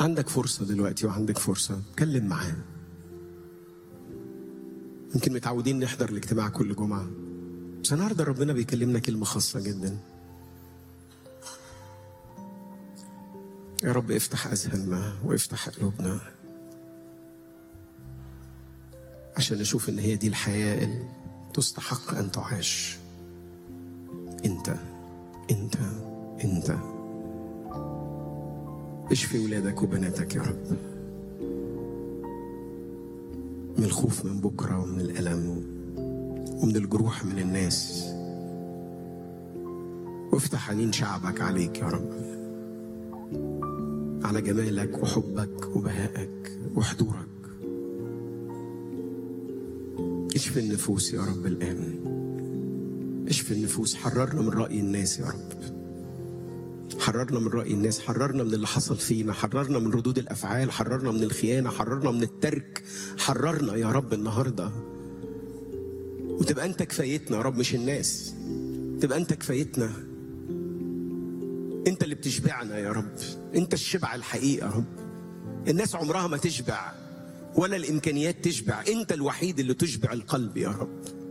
عندك فرصة دلوقتي وعندك فرصة اتكلم معاه يمكن متعودين نحضر الاجتماع كل جمعة بس النهارده ربنا بيكلمنا كلمة خاصة جدا يا رب افتح أذهاننا وافتح قلوبنا عشان نشوف إن هي دي الحياة اللي تستحق أن تعاش أنت أنت أنت اشفي ولادك وبناتك يا رب من الخوف من بكرة ومن الألم ومن الجروح من الناس وافتح عينين شعبك عليك يا رب على جمالك وحبك وبهائك وحضورك اشفي النفوس يا رب الآن اشفي النفوس حررنا من رأي الناس يا رب حررنا من رأي الناس حررنا من اللي حصل فينا حررنا من ردود الأفعال حررنا من الخيانة حررنا من الترك حررنا يا رب النهاردة وتبقى أنت كفايتنا يا رب مش الناس تبقى أنت كفايتنا أنت اللي بتشبعنا يا رب أنت الشبع الحقيقة يا رب الناس عمرها ما تشبع ولا الإمكانيات تشبع أنت الوحيد اللي تشبع القلب يا رب